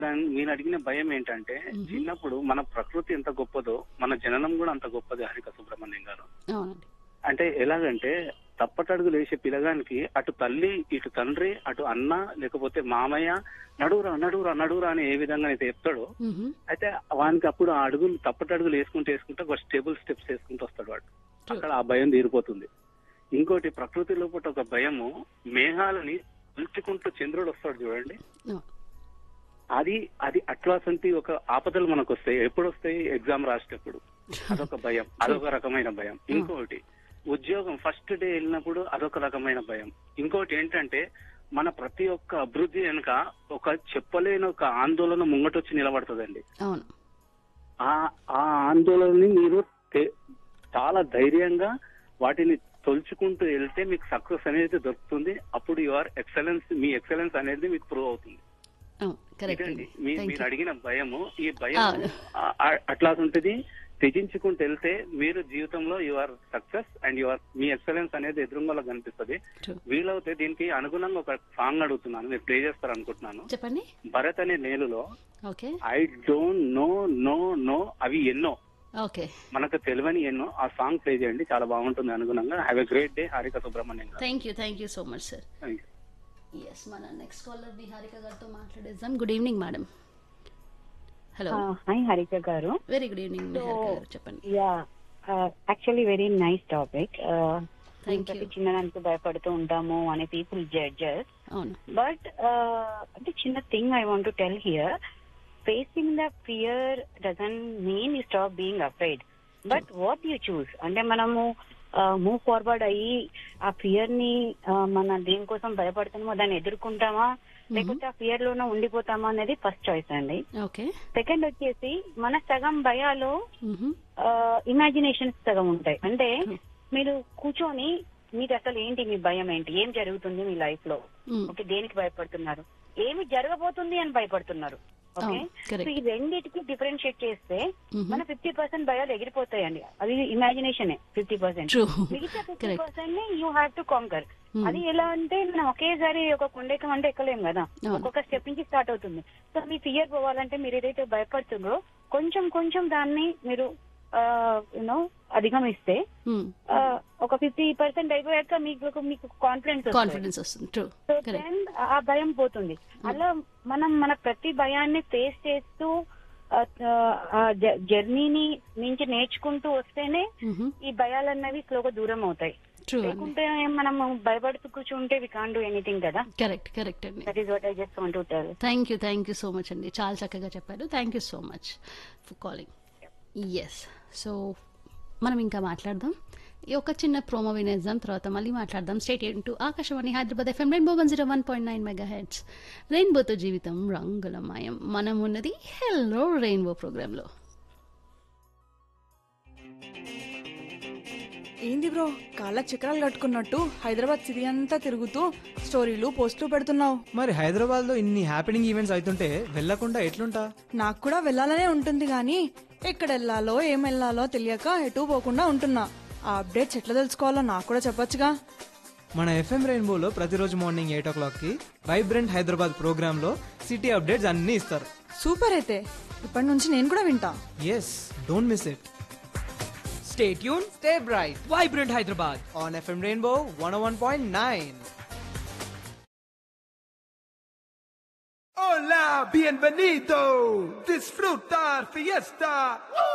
దాని మీరు అడిగిన భయం ఏంటంటే చిన్నప్పుడు మన ప్రకృతి ఎంత గొప్పదో మన జననం కూడా అంత గొప్పది హరిక సుబ్రహ్మణ్యం గారు అవునండి అంటే ఎలాగంటే తప్పటడుగులు వేసే పిల్లగానికి అటు తల్లి ఇటు తండ్రి అటు అన్న లేకపోతే మామయ్య నడువురా నడువురా నడువురా అని ఏ విధంగా అయితే చెప్తాడో మ్హూ. అయితే వానికి అప్పుడు ఆ అడుగులు తప్పటడుగులు వేసుకుంటూ వేసుకుంటే ఒక స్టేబుల్ స్టెప్స్ వేసుకుంటూ వస్తాడు వాడు అక్కడ ఆ భయం తీరిపోతుంది ఇంకోటి ప్రకృతి లోపల ఒక భయము మేఘాలని ఉంచుకుంటూ చంద్రుడు వస్తాడు చూడండి అవును. అది అది అట్లాసంటి ఒక ఆపదలు మనకు వస్తాయి ఎప్పుడు వస్తాయి ఎగ్జామ్ రాసేటప్పుడు అదొక భయం అదొక రకమైన భయం ఇంకొకటి ఉద్యోగం ఫస్ట్ డే వెళ్ళినప్పుడు అదొక రకమైన భయం ఇంకోటి ఏంటంటే మన ప్రతి ఒక్క అభివృద్ధి వెనుక ఒక చెప్పలేని ఒక ఆందోళన ముంగటొచ్చి నిలబడుతుందండి అవును ఆ ఆ ఆందోళనని మీరు తె- చాలా ధైర్యంగా వాటిని తొలుచుకుంటూ వెళ్తే మీకు సక్సెస్ అనేది దొరుకుతుంది అప్పుడు యువర్ ఎక్సలెన్స్ మీ ఎక్సలెన్స్ అనేది మీకు ప్రూవ్ అవుతుంది అవును కరెక్ట్ ఇదండి అండి మీ- థ్యాంక్ మీరు యూ అడిగిన భయము ఈ భయం అవును. ఆ- ఆ- అట్లా ఉంటుంది త్యజించుకుంటూ వెళ్తే మీరు జీవితంలో యువర్ సక్సెస్ అండ్ యువర్ మీ ఎక్సలెన్స్ అనేది ఎదురుంగలో కనిపిస్తుంది True. వీలవుతే దీనికి అనుగుణంగా ఒక సాంగ్ అడుగుతున్నాను మీరు ప్లే చేస్తారు అనుకుంటున్నాను చెప్పండి భరత్ అనే నేలులో okay I don't know no no అవి ఎన్నో ఓకే మనకు తెలియని ఎన్నో ఆ సాంగ్ ప్లే చేయండి చాలా బాగుంటుంది అనుగుణంగా have a great day Harika Subrahmanyam garu thank you thank you so much sir Thank you. Yes మన నెక్స్ట్ కాలర్ విహారిక గారితో మాట్లాడేద్దాం good evening madam hello hi Harika garu very good evening Viharika garu చెప్పండి yeah actually very nice topic Thank you. చిన్నదానికి భయపడుతూ ఉంటాము అనే people judges అవును but అంటే చిన్న thing I want to tell here facing the fear doesn't mean you stop being afraid but what you choose అంటే మనము మూవ్ ఫార్వర్డ్ అయ్యి ఆ ఫియర్ ని uh, మన దేనికోసం భయపడుతున్నామో దాన్ని ఎదుర్కొంటామా లేకపోతే ఆ ఫియర్ లోనే ఉండిపోతామా అనేది ఫస్ట్ చాయిస్ అండి ఓకే సెకండ్ వచ్చేసి మన సగం భయాలు మ్హూ. ఇమాజినేషన్స్ సగం ఉంటాయి అంటే మీరు కూర్చొని మీకు అసలు ఏంటి మీ భయం ఏంటి ఏం జరుగుతుంది మీ లైఫ్ లో మ్. ఓకే దేనికి భయపడుతున్నారు ఏమి జరగబోతుంది అని భయపడుతున్నారు ఓకే అవును, correct. సో ఈ రెండింటికి డిఫరెన్షియేట్ చేస్తే మ్హూ. మన ఫిఫ్టీ పర్సెంట్ భయాలు ఎగిరిపోతాయండి అది ఇమాజినేషన్ ఫిఫ్టీ పర్సెంట్ True. మిగతా ఫిఫ్టీ Correct. పర్సెంట్ ని you have to conquer Hmm. అది ఎలా అంటే మనం ఒకేసారి ఒక కొండెక్కం అంటే ఎక్కలేం కదా అవును. ఒక్కొక్క స్టెప్ నుంచి స్టార్ట్ అవుతుంది సో మీ ఫియర్ పోవాలంటే మీరు ఏదైతే భయపడుతుందో కొంచెం కొంచెం దాన్ని మీరు యూనో అధిగమిస్తే మ్. ఆ, ఒక ఫిఫ్టీ పర్సెంట్ అయిపోయాక మీకు మీకు కాన్ఫిడెన్స్ కాన్ఫిడెన్స్ వస్తుంది ట్రూ సో కరెక్ట్ దెన్ ఆ భయం పోతుంది అలా మనం మన ప్రతి భయాన్ని ఫేస్ చేస్తూ జర్నీని నుంచి నేర్చుకుంటూ వస్తేనే ఈ భయాలన్నవి స్లోగా దూరం అవుతాయి ట్రూ అండి లేకుంటే మనం భయపడుతూ కూర్చుంటే వి కాన్ డూ ఎనీథింగ్ కదా కరెక్ట్ కరెక్ట్ అండి that is what I just want to tell thank you thank you so much అండి చాలా చక్కగా చెప్పారు thank you so much for calling yes so మనం ఇంకా మాట్లాడదాం ఈ ఒక చిన్న ప్రోమో వినేద్దాం తర్వాత మళ్ళీ మాట్లాడదాం స్టేట్ టు Akashvani Hyderabad FM rainbow one zero one point nine mega hertz రెయిన్బోతో జీవితం రంగులమయం మనం ఉన్నది హెల్లో రెయిన్బో ప్రోగ్రాంలో ఏంది బ్రో కాళ్ళకి చక్రాలు కట్టుకున్నట్టు హైదరాబాద్ సిటీ అంతా తిరుగుతూ స్టోరీలు పోస్టులు పెడుతున్నావు మరి హైదరాబాద్ లో ఇన్ని హ్యాపెనింగ్ ఈవెంట్స్ అవుతుంటే వెళ్ళకుండా ఎట్లుంటా నాకు కూడా వెళ్ళాలనే ఉంటుంది కానీ ఎక్కడ వెళ్ళాలో ఏం వెళ్ళాలో తెలియక ఎటు పోకుండా ఉంటున్నా ఆ అప్డేట్స్ ఎట్లా తెలుసుకోవాలో నాకు కూడా చెప్పొచ్చుగా మన ఎఫ్ఎం రెయిన్బోలో ప్రతిరోజు మార్నింగ్ ఎయిట్ ఓ క్లాక్ కి వైబ్రెంట్ హైదరాబాద్ ప్రోగ్రామ్ లో సిటీ అప్డేట్స్ అన్ని ఇస్తారు సూపర్ అయితే ఇప్పటి నుంచి నేను కూడా వింటా yes don't miss it Stay tuned, stay bright Vibrant Hyderabad. On FM rainbow one one point nine Hola, bienvenido. Disfrutar fiesta. ¡Woo!